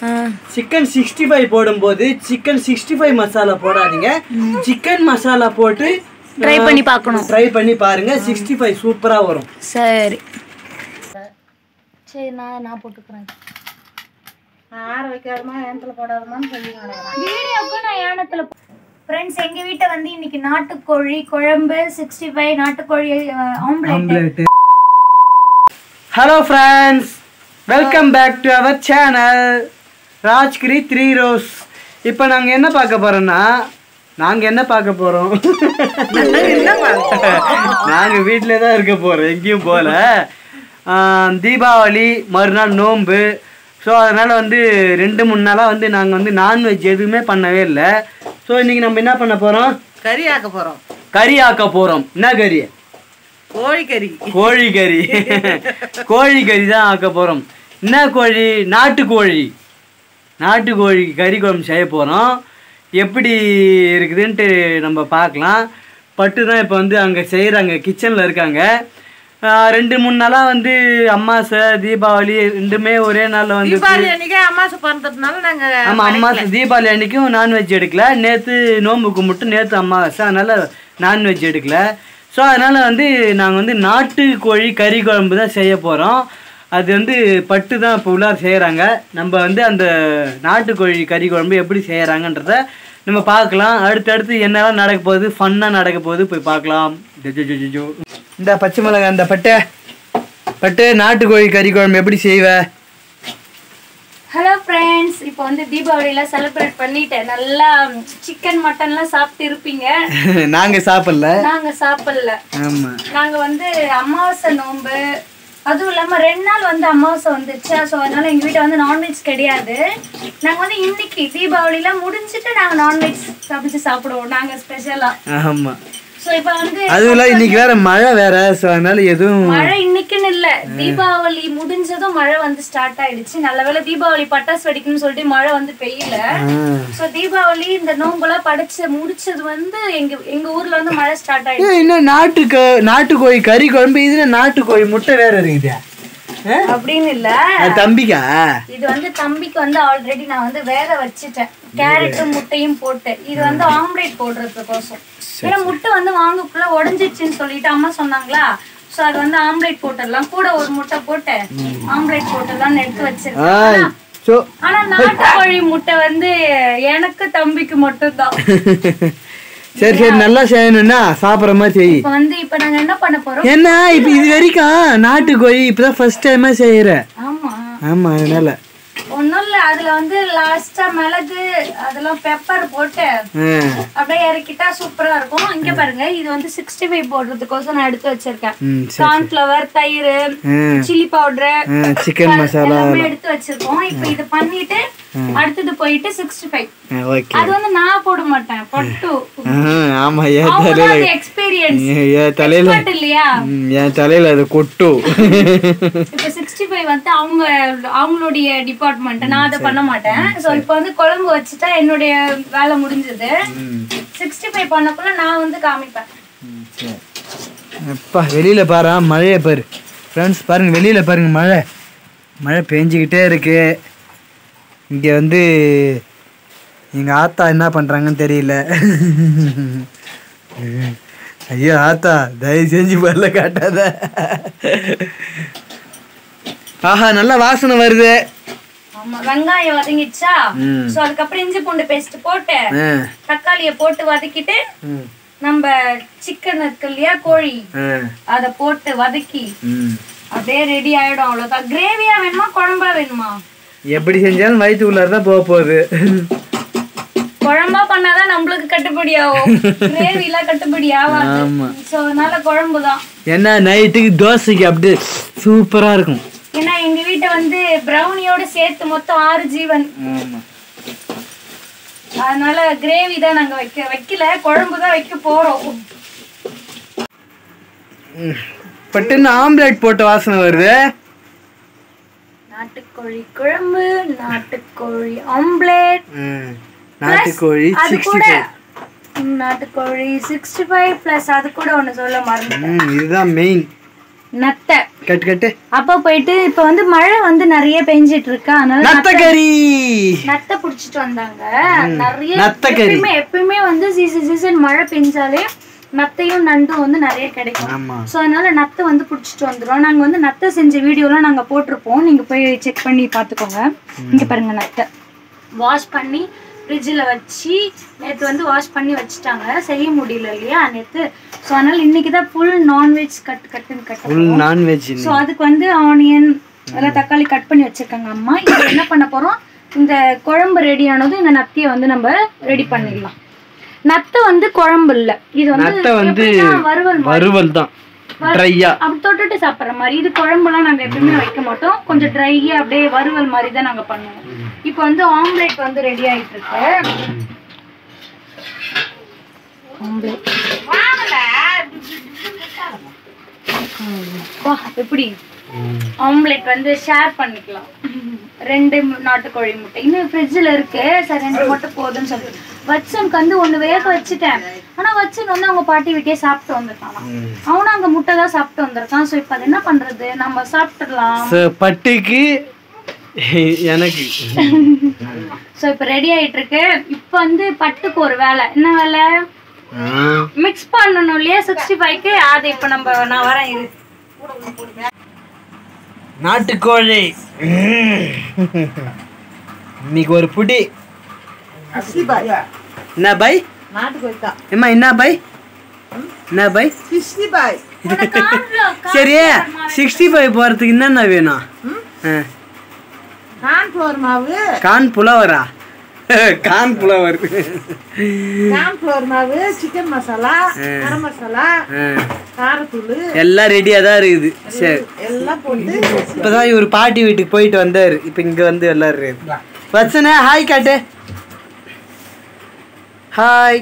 Chicken sixty five போடும்போது chicken sixty five masala போடாதீங்க chicken masala போட்டு ட்ரை பண்ணி பார்க்கணும் ட்ரை பண்ணி பாருங்க சிக்ஸ்டி ஃபைவ் சூப்பரா வரும் சரி சரி நான் நான் போட்டுக்கிறேன் ஆற வைக்காதமா ஏனத்துல போடாதமான்னு சொல்லி நடக்கிறான் வீடியோக்கு நான் யானத்துல ஃப்ரெண்ட்ஸ் எங்க வீட்டை வந்து இன்னைக்கு நாட்டுக்கோழி குழம்பு சிக்ஸ்டி ஃபைவ் நாட்டுக்கோழி omelette hello friends welcome back to our channel Rajgiri three rose இப்போ நாங்கள் என்ன பார்க்க போறோம்னா நாங்கள் என்ன பார்க்க போகிறோம் நாங்கள் வீட்டில் தான் இருக்க போகிறோம் எங்கேயும் போகல ஆஹ், தீபாவளி மறுநாள் நோன்பு ஸோ அதனால் வந்து ரெண்டு மூணு நாளாக வந்து நாங்கள் வந்து நான்வெஜ் எதுவுமே பண்ணவே இல்லை ஸோ இன்றைக்கி நம்ம என்ன பண்ண போகிறோம் கறி ஆக்க போறோம் கறி ஆக்க போகிறோம் என்ன கறி கோழிக்கறி கோழி கறி கோழி கறி தான் ஆக்க போகிறோம் என்ன கோழி நாட்டுக்கோழி நாட்டுக்கோழி கறி குழம்பு செய்ய போகிறோம் எப்படி இருக்குதுன்ட்டு நம்ம பார்க்கலாம் பட்டு தான் இப்போ வந்து அங்கே செய்கிறாங்க கிச்சனில் இருக்காங்க ஆஹ் ரெண்டு மூணு நாளாக வந்து அம்மாசை தீபாவளி ரெண்டுமே ஒரே நாளில் வந்து தீபாவளி அன்னைக்கு அம்மாசை பிறந்ததுனால நாங்க ஆமாம் அம்மாசை தீபாவளி அன்னைக்கும் நான்வெஜ் எடுக்கல நேற்று நோன்பு கும்பிட்டு நேற்று அம்மாவாசை அதனால் நான்வெஜ் எடுக்கல ஸோ அதனால் வந்து நாங்கள் வந்து நாட்டு கோழி கறி குழம்பு தான் செய்ய போகிறோம் அது வந்து பட்டு தான் இப்போ உள்ளார் செய்கிறாங்க நம்ம வந்து அந்த நாட்டுக்கோழி கறி குழம்பு எப்படி செய்கிறாங்கன்றத நம்ம பார்க்கலாம் அடுத்தடுத்து என்னெல்லாம் நடக்க போகுது ஃபன்னாக நடக்க போகுது போய் பார்க்கலாம் ஜொஜொஜொஜொ. இந்த பச்சை மிளகாய் அந்த பட்டை பட்டு நாட்டுக்கோழி கறி குழம்பு எப்படி செய்வ ஹலோ ஃப்ரெண்ட்ஸ் இப்போ வந்து தீபாவளிலாம் செலிப்ரேட் பண்ணிட்டேன் நல்லா சிக்கன் மட்டன்லாம் சாப்பிட்டு இருப்பீங்க நாங்கள் சாப்பிடல நாங்க சாப்பிடல ஆமாம் நாங்க வந்து அமாவாசை நோன்பு அதுவும் இல்லாம ரெண்டு நாள் வந்து அமாவாசை வந்துச்சு ஸோ அதனால எங்க வீட்டை வந்து நான்வெஜ் கிடையாது நாங்க வந்து இன்னைக்கு தீபாவளிலாம் முடிஞ்சிட்டு நாங்க நான்வெஜ் சமைச்சு சாப்பிடுவோம் நாங்க ஸ்பெஷலா ஆமா ஸோ இப்போ வந்து அதுவும் இல்ல இன்னைக்கு வேற மழை வேற சோ அதனால எதுவும் மழை இன்னைக்குன்னு இல்ல தீபாவளி முடிஞ்சதும் மழை வந்து ஸ்டார்ட் ஆயிடுச்சு நல்லவேளை தீபாவளி பட்டாசு வெடிக்கணும்னு சொல்லிட்டு மழை வந்து பெய்யல சோ தீபாவளி இந்த நோம்பெல்லாம் படைச்சு முடிச்சது வந்து எங்க எங்க ஊர்ல வந்து மழை ஸ்டார்ட் ஆயிடுச்சு ஏய், இன்னும் நாட்டுக்கு நாட்டுக்கோழி கறி குழம்பு இதுல நாட்டுக்கோழி முட்டை வேற இருக்குதா அப்படின்னு இல்ல அது தம்பிக்கா இது வந்து தம்பிக்கு வந்து ஆல்ரெடி நான் வந்து வேக வச்சுட்டேன் கேரட்டும் முட்டையும் போட்டு இது வந்து ஆம்லேட் போடுறதுக்கோசம் ஏன்னா முட்டை வந்து வாங்கக்குள்ள உடஞ்சிச்சுன்னு சொல்லிட்டு அம்மா சொன்னாங்களா சோ அது வந்து ஆம்லேட் போட்டுடலாம் கூட ஒரு முட்டை போட்டு ஆம்லேட் போட்டுடலாம்னு எடுத்து வச்சிருக்கேன் ஆய் சோ ஆனா நாட்டுக்கோழி முட்டை வந்து எனக்கு தம்பிக்கு மட்டும்தான் சரி சரி நல்லா செய்யணும்னா சாப்பிட்ற மாதிரி செய் இப்ப வந்து இப்ப நாங்க என்ன பண்ண போறோம் என்ன இப்ப இது வரைக்கும் நாட்டுக்கோழி இப்பதான் ஃபர்ஸ்ட் டைமா செய்யற ஆமா ஆமா அதனால ஒண்ணும் இல்ல அதுல வந்து லாஸ்டா மிளகு அதெல்லாம் பெப்பர் போட்டு ஆ. அப்படியே இறக்கிட்டா சூப்பரா இருக்கும் இங்க பாருங்க இது வந்து சிக்ஸ்டி ஃபைவ் போடுறதுக்கோசம் நான் எடுத்து வச்சிருக்கேன் ம் சரி கார்ன்ஃபிளவர் தயிர் ஆ. சில்லி பவுடர் சிக்கன் மசாலா எல்லாமே எடுத்து வச்சிருக்கோம் இப்ப இது பண்ணிட்டு அடுத்தது போயிட்டு சிக்ஸ்டி ஃபைவ் ஓகே அது வந்து நான் போட மாட்டேன் பட்டு ஆமா ஏன் அவங்க தலையில எக்ஸ்பீரியன்ஸ் ஏன் என் தலையில இல்லையா ம், என் தலையில அது கொட்டும் இப்ப சிக்ஸ்டி ஃபைவ் வந்து அவங்க அவங்களுடைய டிபார்ட்மெண்ட் நான் அதை பண்ண மாட்டேன் சோ இப்போ வந்து குழம்பு வச்சுட்டா என்னுடைய வேலை முடிஞ்சது சிக்ஸ்டி ஃபைவ் பண்ணக்குள்ள நான் வந்து காமிப்பேன் அப்பா வெளியில பாரு மழையை பாரு ஃப்ரெண்ட்ஸ் பாருங்க வெளியில பாருங்க மழை மழை பெஞ்சிக்கிட்டே இருக்கு இங்க வந்து எங்க ஆத்தா என்ன பண்றாங்கன்னு தெரியல ஐயோ ஆத்தா தயவு செஞ்சு வரல காட்டாத ஆஹா நல்ல வாசனை வருது ஆமா வெங்காயம் வதங்கிடுச்சா ம். சோ அதுக்கப்புறம் இஞ்சி பூண்டு பேஸ்ட் போட்டு ஆ, தக்காளிய போட்டு வதக்கிட்டு ம், நம்ம சிக்கன் இருக்கு இல்லையா கோழி ஆ, அத போட்டு வதக்கி ம். அப்படியே ரெடி ஆயிடும் அவ்வளவுதான் கிரேவியா வேணுமா குழம்பா வேணுமா எப்படி செஞ்சாலும் வயிற்றுக்குள்ளார தான் போக போகுது குழம்பா பண்ணாதான் நம்மளுக்கு கட்டுப்படி ஆகும் கிரேவி எல்லாம் கட்டுப்படி ஆகாது ஆமா சோ அதனால குழம்பு தான் ஏன்னா நைட்டுக்கு தோசைக்கு அப்படியே சூப்பரா இருக்கும் ஏன்னா எங்க வீட்டை வந்து பிரௌனியோட சேர்த்து மொத்தம் ஆறு ஜீவன் ஆமா அதனால கிரேவி தான் நாங்க வைக்க வைக்கல குழம்பு தான் வைக்க போறோம் பட்டுன்னு ஆம்லேட் போட்ட வாசனை வருது நாட்டுக்கோழி குழம்பு நாட்டுக்கோழி ஆம்லேட் ம். நாட்டுக்கோழி அது சிக்ஸ்டி கூட ஃபைவ் நாட்டுக்கோழி சிக்ஸ்டி ஃபைவ் பிளஸ் அது கூட ஒண்ணு சொல்ல மறந்துட்டேன் ம் இதுதான் மெயின் நத்தை கட்டு கட்டு அப்ப போயிட்டு இப்ப வந்து மழை வந்து நிறைய பெஞ்சிட்டு இருக்கா அதனால நத்தக்கறி நத்தை புடிச்சிட்டு வந்தாங்க நிறைய நத்தைக்கறி. எப்பயுமே எப்பயுமே வந்து சீசன் சீசன் மழை பெஞ்சாலே நத்தையும் நண்டும் வந்து நிறைய கிடைக்கும் ஆமா ஸோ அதனால நத்தை வந்து பிடிச்சிட்டு வந்துடும் நாங்கள் வந்து நத்தை செஞ்ச வீடியோலாம் நாங்கள் போட்டிருப்போம் நீங்கள் போய் செக் பண்ணி பார்த்துக்கோங்க இங்கே பாருங்க நத்தை வாஷ் பண்ணி ஃப்ரிட்ஜில் வச்சு நேற்று வந்து வாஷ் பண்ணி வச்சுட்டாங்க செய்ய முடியல இல்லையா நேற்று ஸோ அதனால இன்னைக்கு தான் ஃபுல் நான்வெஜ் கட் கட்டுன்னு கட்டு ஃபுல் நான்வெஜ் ஸோ அதுக்கு வந்து ஆனியன் எல்லாம் தக்காளி கட் பண்ணி வச்சிருக்காங்க அம்மா இப்போ என்ன பண்ண போறோம் இந்த குழம்பு ரெடி ஆனதும் இந்த நத்தியை வந்து நம்ம ரெடி பண்ணிடலாம் நத்தை வந்து குழம்பு இல்ல இது வந்து நத்தை வந்து எப்படின்னா வறுவல் மாதிரி. வறுவல் தான் ட்ரையா அப்படி தொட்டுட்டு சாப்பிட்ற மாதிரி இது குழம்புலாம் நாங்க எப்பயுமே வைக்க மாட்டோம் கொஞ்சம் ட்ரையா அப்படியே வறுவல் மாதிரி தான் நாங்க பண்ணுவோம் இப்போ வந்து ஆம்லேட் வந்து ரெடி ஆயிட்டு இருக்கு ஆம்லேட் வா எப்படி ஆம்லெட் வந்து ஷேர் பண்ணிக்கலாம் ரெண்டு மு- நாட்டுக்கோழி முட்டை இன்னும் ஃப்ரிட்ஜில் இருக்கு சரி ரெண்டு மட்டும் போதும்னு சொல்லிட்டு வச்சனுக்கு வந்து ஒன்று வேக வச்சுட்டேன் ஆனால் வச்சன் வந்து அவங்க பாட்டி வீட்டே சாப்பிட்டு வந்திருக்கான் அவனும் அங்கே முட்டை தான் சாப்பிட்டு வந்திருக்கான் ஸோ இப்போ அது என்ன பண்ணுறது நம்ம சாப்பிட்டுடலாம் ஸோ பட்டுக்கு எனக்கு ஸோ இப்போ ரெடி ஆயிட்டு இருக்கு இப்போ வந்து பட்டுக்கு ஒரு வேலை என்ன வேலை ஆ, மிக்ஸ் பண்ணணும் இல்லையா சிக்ஸ்டி ஃபைவ்க்கு அது இப்போ நம்ம நான் வரேன் இரு நாட்டுக்கோழி இன்னைக்கு ஒரு புடி என்ன பை நாட்டுக்கோழிக்கா ஏம்மா என்ன பை என்ன பை சிக்ஸ்டி பாய் சரி சிக்ஸ்டி ஃபைவ் போகிறதுக்கு என்னென்ன வேணும் ஆ, கார்ன்ஃப்ளவர் மாவு கான் புலவரா கான் புலவர் கார்ன்ஃப்ளவர் மாவு சிக்கன் மசாலா கரம் மசாலா ஆ, காரத்தூள் எல்லாம் ரெடியாக தான் இருக்குது சரி எல்லாம் போட்டு இப்போதான் இவர் பாட்டி வீட்டுக்கு போயிட்டு வந்தார் இப்போ இங்கே வந்து எல்லாரும் வச்சனே ஹாய் காட்டு ஹாய்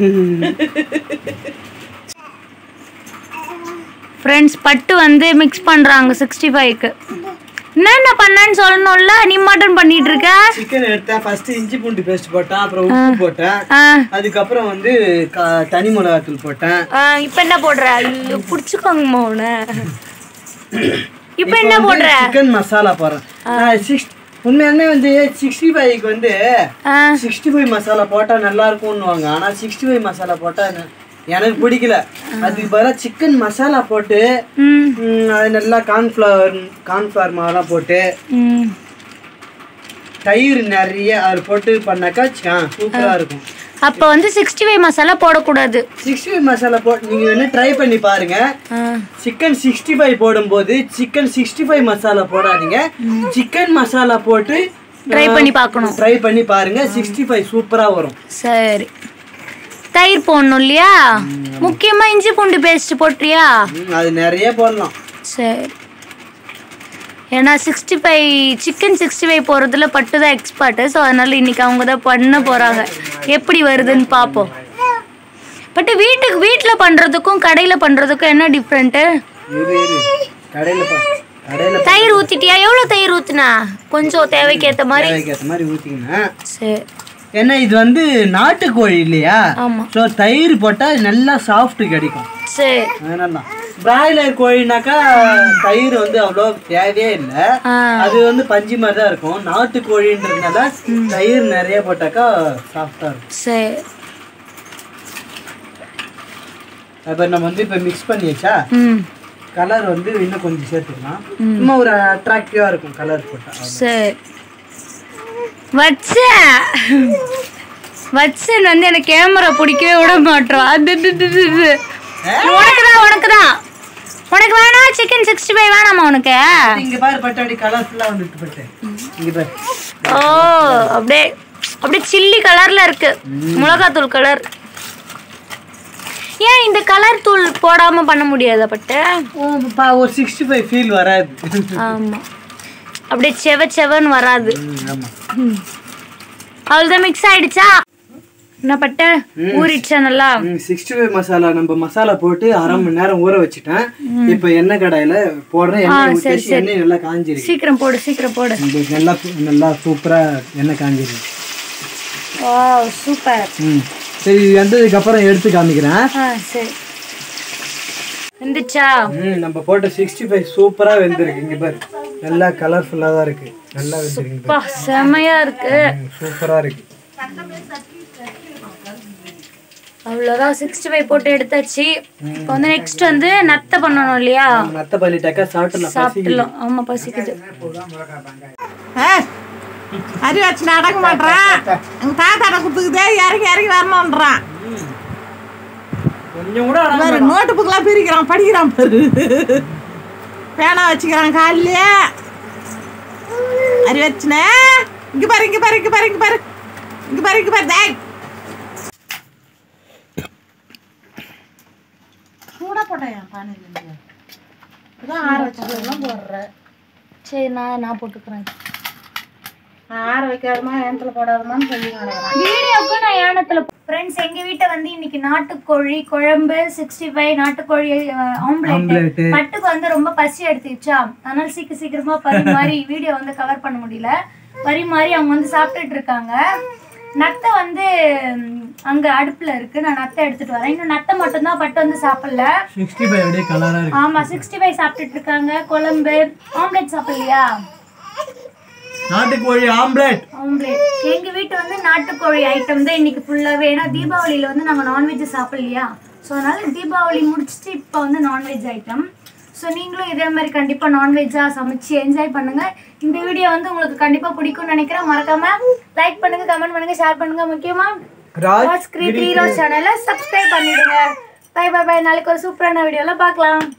ஃப்ரெண்ட்ஸ் பட்டு வந்து மிக்ஸ் பண்ணுறாங்க சிக்ஸ்டி ஃபைவ்க்கு என்னென்ன பண்ணேன்னு சொல்லணும்ல நீ மட்டும் பண்ணிட்டு இருக்க சிக்கன் எடுத்தேன் ஃபர்ஸ்ட் இஞ்சி பூண்டு பேஸ்ட் போட்டேன் அப்புறம் உப்பு போட்டேன் ஆ அதுக்கப்புறம் வந்து க- தனி மிளகாத்தூள் போட்டேன் இப்போ என்ன போடுற ஐயோ பிடிச்சிக்கோங்கம்மா உன இப்போ என்ன போடுற சிக்கன் மசாலா போடுறேன் சிக்ஸ் உண்மையாலுமே வந்து சிக்ஸ்டி ஃபைவ்க்கு வந்து ஆ சிக்ஸ்டி ஃபைவ் மசாலா போட்டால் நல்லா இருக்கும்னுவாங்க ஆனால் சிக்ஸ்டி ஃபைவ் மசாலா போட்டால் எனக்கு பிடிக்கல அதுக்கு பதிலாக சிக்கன் மசாலா போட்டு ம் ம், அது நல்லா கார்ன்ஃப்ளவர் கார்ன்ஃப்ளவர் மாவெல்லாம் போட்டு ம் தயிர் நிறைய அது போட்டு பண்ணாக்கா சூப்பராக இருக்கும் அப்போ வந்து சிக்ஸ்டி ஃபைவ் மசாலா போடக்கூடாது சிக்ஸ்டி ஃபைவ் மசாலா போட்டு நீங்கள் வேணால் ட்ரை பண்ணி பாருங்க ஆ சிக்கன் சிக்ஸ்டி ஃபைவ் போடும்போது சிக்கன் சிக்ஸ்டி ஃபைவ் மசாலா போடாதீங்க சிக்கன் மசாலா போட்டு ட்ரை பண்ணி பார்க்கணும் ட்ரை பண்ணி பாருங்க சிக்ஸ்டி ஃபைவ் சூப்பராக வரும் சரி தயிர் போடணும் இல்லையா முக்கியமா இஞ்சி பூண்டு பேஸ்ட் போட்டியா ம், அது நிறைய போடலாம் சரி ஏன்னா sixty five chicken sixty five போகிறதுல பட்டு தான் எக்ஸ்பர்ட்டு ஸோ அதனால இன்னைக்கு அவங்க தான் பண்ண போகிறாங்க எப்படி வருதுன்னு பார்ப்போம் பட் வீட்டுக்கு வீட்டில் பண்ணுறதுக்கும் கடையில் பண்ணுறதுக்கும் என்ன டிஃப்ரெண்ட்டு இரு இரு கடையில் பா கடையில் தயிர் ஊற்றிட்டியா எவ்வளோ தயிர் ஊற்றுனா கொஞ்சம் தேவைக்கு ஏற்ற மாதிரி தேவைக்கு ஏற்ற மாதிரி ஊற்றிங்கன்னா சரி ஏன்னா இது வந்து நாட்டுக்கோழி இல்லையா ஆமாம் ஸோ தயிர் போட்டால் நல்லா சாஃப்ட் கிடைக்கும் சரி அதனால தான் பிராய்லர் கோழினாக்கா தயிர் வந்து அவ்வளோ தேவையே இல்லை ஆ அது வந்து பஞ்சு மாதிரி தான் இருக்கும் நாட்டு கோழின்றதுனால தயிர் நிறைய போட்டாக்கா சாஃப்டாக இருக்கும் சரி அப்புறம் நம்ம வந்து இப்போ மிக்ஸ் பண்ணியாச்சா ம் கலர் வந்து இன்னும் கொஞ்சம் சேர்த்துக்கலாம் சும்மா ஒரு அட்ராக்டிவாக இருக்கும் கலர் போட்டால் சரி வச்சேன் வச்சன் வந்து எனக்கு கேமரா பிடிக்கவே விட மாட்டோம் அது இது, இது, இது, இது. உனக்கு தான் உனக்கு தான் உனக்கு வேணாம் சிக்கன் சிக்ஸ்டி ஃபைவ் வேணாமா உனக்கு இங்க பாரு பட்டு அப்படி கலர்ஃபுல்லாக வந்துட்டு பட்டு இங்க பாரு ஓ அப்படியே அப்படியே சில்லி கலர்ல இருக்கு மிளகாத்தூள் கலர் ஏன் இந்த கலர் தூள் போடாம பண்ண முடியாதா பட்டு ஓ, பா ஒரு சிக்ஸ்டி ஃபைவ் ஃபீல் வராது ஆமா அப்படியே செவ செவன்னு வராது ம், ஆமா அவ்வளோதான் மிக்ஸ் ஆயிடுச்சா என்ன பட்ட ஊறிடுச்சா நல்லா சிக்ஸ்டி ஃபைவ் மசாலா நம்ம மசாலா போட்டு அரை மணி நேரம் ஊற வச்சுட்டேன் இப்போ எண்ணெய் கடாயில போடுறேன் எண்ணெய் ஊற்றி எண்ணெய் நல்லா காஞ்சிருக்கு சீக்கிரம் போடு சீக்கிரம் போடு இந்த நல்லா நல்லா சூப்பரா எண்ணெய் காஞ்சிருக்கு ஓ சூப்பர் ம் சரி இது வந்ததுக்கு அப்புறம் எடுத்து காமிக்கிறேன் ஆ சரி வந்துச்சா ம் நம்ம போட்ட சிக்ஸ்டி ஃபைவ் சூப்பராக வெந்திருக்கு இங்கே பாரு நல்லா கலர்ஃபுல்லாக தான் இருக்கு நல்லா வெந்திருக்கு அப்பா செமையா இருக்கு சூப்பராக இருக்கு அவ்வளோதான் சிக்ஸ்டி ஃபைவ் போட்டு எடுத்தாச்சு இப்போ வந்து நெக்ஸ்ட் வந்து நத்தை பண்ணணும் இல்லையா நத்த பண்ணிட்டாக்கா சாப்பிட்டு சாப்பிடலாம் ஆமா பசிக்குது அறிவாச்சு நடக்க மாட்டான் எங்க தாத்தாட குத்துக்குதே இறங்கி இறங்கி வரணுன்றான் கொஞ்சம் கூட பாரு நோட்டு புக்கெல்லாம் பிரிக்கிறான் படிக்கிறான் பாரு பேனா வச்சுக்கிறான் காலிலே அறிவச்சுனே இங்க பாரு இங்க பாரு இங்க பாரு இங்க பாரு இங்க பாரு இங்க பாரு டேய் சூடா போட்டேன் பானையில இதான் ஆற வச்சுக்கலாம் போடுறேன் சரி நான் நான் போட்டுக்கிறேன் ஆற வைக்காதமா ஏனத்துல போடாதமான்னு சொல்லி கிடக்குறான் வீடியோக்கு நான் யானத்துல ஃப்ரெண்ட்ஸ் எங்க வீட்டை வந்து இன்னைக்கு நாட்டுக்கோழி குழம்பு சிக்ஸ்டி ஃபைவ் நாட்டுக்கோழி ஆம்லேட் ஆம்லேட்டு. பட்டுக்கு வந்து ரொம்ப பசி எடுத்துச்சா அதனால சீக்கிரம் சீக்கிரமா பரிமாறி வீடியோ வந்து கவர் பண்ண முடியல பரிமாறி அவங்க வந்து சாப்பிட்டுட்டு இருக்காங்க நத்தை வந்து ம், அங்க அடுப்புல இருக்கு நான் நத்தை எடுத்துட்டு வரேன் இன்னும் நத்தை மட்டும்தான் பட்டு வந்து சாப்பிடல சிக்ஸ்டி ஃபைவ் அப்படியே கலராக இருக்கு ஆமா சிக்ஸ்டி ஃபைவ் சாப்பிட்டுட்டு இருக்காங்க குழம்பு ஆம்லேட் சாப்பிடலையா நாட்டுக்கோழி ஆம்லேட் ஆம்லேட் எங்க வீட்டு வந்து நாட்டுக்கோழி ஐட்டம் தான் இன்னைக்கு ஃபுல்லாவே ஏன்னா தீபாவளியில வந்து நாங்க நான்வெஜ் சாப்பிடலையா ஸோ அதனால தீபாவளி முடிச்சுட்டு இப்போ வந்து நான்வெஜ் ஐட்டம் ஸோ நீங்களும் இதே மாதிரி கண்டிப்பா நான்வெஜ்ஜா சமைச்சு என்ஜாய் பண்ணுங்க இந்த வீடியோ வந்து உங்களுக்கு கண்டிப்பா பிடிக்கும்னு நினைக்கிறேன் மறக்காம லைக் பண்ணுங்க கமெண்ட் பண்ணுங்க ஷேர் பண்ணுங்க முக்கியமா ராஜ் ராஜ் கிரி த்ரீ ரோஸ் சேனலை சப்ஸ்கிரைப் பண்ணிடுங்க பை பை பை நாளைக்கு ஒரு சூப்பரான வீடியோல பார்க்கலாம்